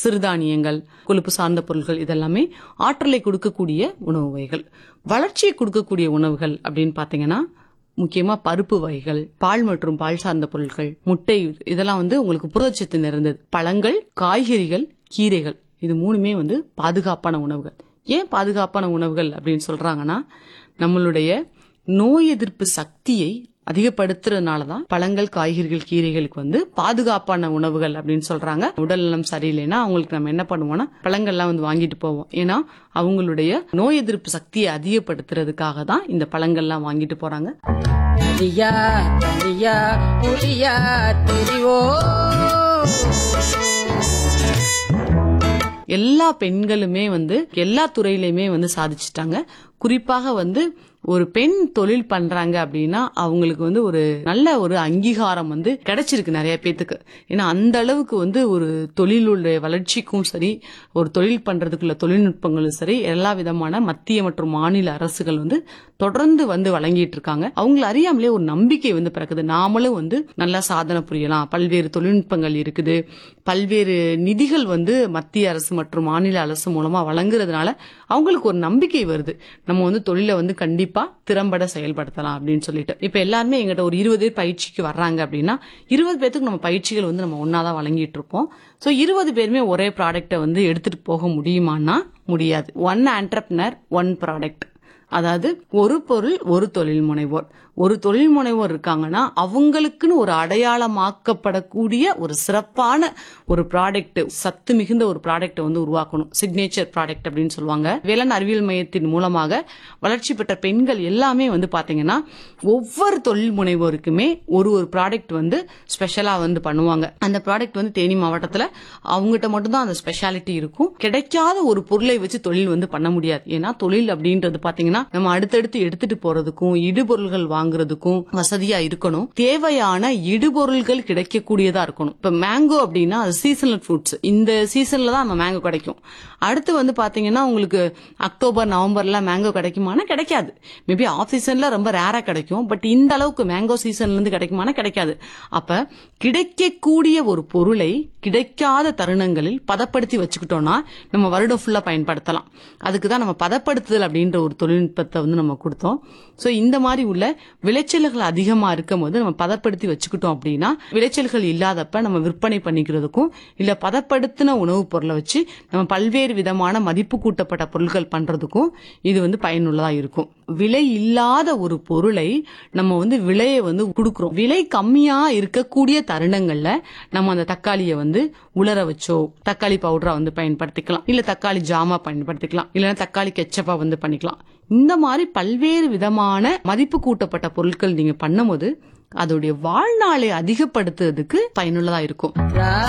சிறுதானியங்கள் கொழுப்பு சார்ந்த பொருட்கள் இதெல்லாமே ஆற்றலை கொடுக்கக்கூடிய உணவு வகைகள் வளர்ச்சியை கொடுக்கக்கூடிய உணவுகள் அப்படின்னு பாத்தீங்கன்னா முக்கியமா பருப்பு வகைகள் பால் மற்றும் பால் சார்ந்த பொருட்கள் முட்டை இதெல்லாம் வந்து உங்களுக்கு புரதச்சத்து நிறைந்தது பழங்கள் காய்கறிகள் கீரைகள் இது மூணுமே வந்து பாதுகாப்பான உணவுகள் ஏன் பாதுகாப்பான உணவுகள் அப்படின்னு சொல்றாங்கன்னா நம்மளுடைய நோய் எதிர்ப்பு சக்தியை அதிகப்படுத்துறதுனால தான் பழங்கள் காய்கறிகள் கீரைகளுக்கு வந்து பாதுகாப்பான உணவுகள் அப்படின்னு சொல்றாங்க உடல் நலம் சரியில்லைன்னா அவங்களுக்கு நம்ம என்ன பண்ணுவோம்னா பழங்கள்லாம் வந்து வாங்கிட்டு போவோம் ஏன்னா அவங்களுடைய நோய் எதிர்ப்பு சக்தியை அதிகப்படுத்துறதுக்காக தான் இந்த பழங்கள்லாம் வாங்கிட்டு போறாங்க தனியா தனியா புரியா தெரிவோ எல்லா பெண்களுமே வந்து எல்லா துறையிலுமே வந்து சாதிச்சிட்டாங்க குறிப்பாக வந்து ஒரு பெண் தொழில் பண்றாங்க அப்படின்னா அவங்களுக்கு வந்து ஒரு நல்ல ஒரு அங்கீகாரம் வந்து கிடைச்சிருக்கு நிறைய பேத்துக்கு ஏன்னா அந்த அளவுக்கு வந்து ஒரு தொழிலுடைய வளர்ச்சிக்கும் சரி ஒரு தொழில் பண்றதுக்குள்ள தொழில்நுட்பங்களும் சரி எல்லா விதமான மத்திய மற்றும் மாநில அரசுகள் வந்து தொடர்ந்து வந்து வழங்கிட்டு இருக்காங்க அவங்கள அறியாமலே ஒரு நம்பிக்கை வந்து பிறக்குது நாமளும் வந்து நல்லா சாதனை புரியலாம் பல்வேறு தொழில்நுட்பங்கள் இருக்குது பல்வேறு நிதிகள் வந்து மத்திய அரசு மற்றும் மாநில அரசு மூலமா வழங்குறதுனால அவங்களுக்கு ஒரு நம்பிக்கை வருது நம்ம வந்து தொழிலை வந்து கண்டிப்பா திறம்பட செயல்படுத்தலாம் அப்படின்னு சொல்லிட்டு இப்ப எல்லாருமே எங்கிட்ட ஒரு இருபது பேர் பயிற்சிக்கு வர்றாங்க அப்படின்னா இருபது பேத்துக்கு நம்ம பயிற்சிகள் வந்து நம்ம ஒன்னாதான் வழங்கிட்டு இருப்போம் சோ இருபது பேருமே ஒரே ப்ராடக்ட்டை வந்து எடுத்துட்டு போக முடியுமான்னா முடியாது ஒன் ஆண்டர்பனர் ஒன் ப்ராடக்ட் அதாவது ஒரு பொருள் ஒரு தொழில் முனைவோர் ஒரு தொழில் முனைவோர் இருக்காங்கன்னா அவங்களுக்குன்னு ஒரு அடையாளமாக்கப்படக்கூடிய ஒரு சிறப்பான ஒரு ப்ராடக்ட் சத்து மிகுந்த ஒரு ப்ராடக்ட்டை வந்து உருவாக்கணும் சிக்னேச்சர் ப்ராடக்ட் அப்படின்னு சொல்லுவாங்க வேளாண் அறிவியல் மையத்தின் மூலமாக வளர்ச்சி பெற்ற பெண்கள் எல்லாமே வந்து பாத்தீங்கன்னா ஒவ்வொரு தொழில் முனைவோருக்குமே ஒரு ஒரு ப்ராடக்ட் வந்து ஸ்பெஷலா வந்து பண்ணுவாங்க அந்த ப்ராடக்ட் வந்து தேனி மாவட்டத்துல அவங்ககிட்ட மட்டும்தான் அந்த ஸ்பெஷாலிட்டி இருக்கும் கிடைக்காத ஒரு பொருளை வச்சு தொழில் வந்து பண்ண முடியாது ஏன்னா தொழில் அப்படின்றது பாத்தீங்கன்னா நம்ம அடுத்தடுத்து எடுத்துட்டு போறதுக்கும் இடுபொருள்கள் வாங்குறதுக்கும் வசதியா இருக்கணும் தேவையான இடுபொருள்கள் கிடைக்கக்கூடியதா இருக்கணும் இப்ப மேங்கோ அப்படின்னா அது சீசனல் ஃப்ரூட்ஸ் இந்த சீசன்ல தான் நம்ம மேங்கோ கிடைக்கும் அடுத்து வந்து பாத்தீங்கன்னா உங்களுக்கு அக்டோபர் நவம்பர்ல மேங்கோ கிடைக்குமானா கிடைக்காது மேபி ஆஃப் சீசன்ல ரொம்ப ரேரா கிடைக்கும் பட் இந்த அளவுக்கு மேங்கோ சீசன்ல இருந்து கிடைக்குமானா கிடைக்காது அப்ப கிடைக்கக்கூடிய ஒரு பொருளை கிடைக்காத தருணங்களில் பதப்படுத்தி வச்சுக்கிட்டோம்னா நம்ம வருடம் ஃபுல்லா பயன்படுத்தலாம் அதுக்கு தான் நம்ம பதப்படுத்துதல் அப்படின்ற ஒரு தொழில்நுட்பத்தை வந்து நம்ம கொடுத்தோம் சோ இந்த மாதிரி உள்ள விளைச்சல்கள் அதிகமா இருக்கும் போது நம்ம பதப்படுத்தி வச்சுக்கிட்டோம் அப்படின்னா விளைச்சல்கள் இல்லாதப்ப நம்ம விற்பனை பண்ணிக்கிறதுக்கும் இல்ல பதப்படுத்தின உணவுப் பொருளை வச்சு நம்ம பல்வேறு விதமான மதிப்பு கூட்டப்பட்ட பொருட்கள் பண்றதுக்கும் இது வந்து பயனுள்ளதா இருக்கும் விலை இல்லாத ஒரு பொருளை நம்ம வந்து விலையை வந்து கொடுக்குறோம் விலை கம்மியா இருக்கக்கூடிய தருணங்கள்ல நம்ம அந்த தக்காளியை வந்து உலர வச்சோ தக்காளி பவுடரா வந்து பயன்படுத்திக்கலாம் இல்ல தக்காளி ஜாமா பயன்படுத்திக்கலாம் இல்லைன்னா தக்காளி கெச்சப்பா வந்து பண்ணிக்கலாம் இந்த மாதிரி பல்வேறு விதமான மதிப்பு கூட்டப்பட்ட பொருட்கள் நீங்க பண்ணும்போது அதோடைய வாழ்நாளை அதிகப்படுத்துறதுக்கு பயனுள்ளதா இருக்கும் ரா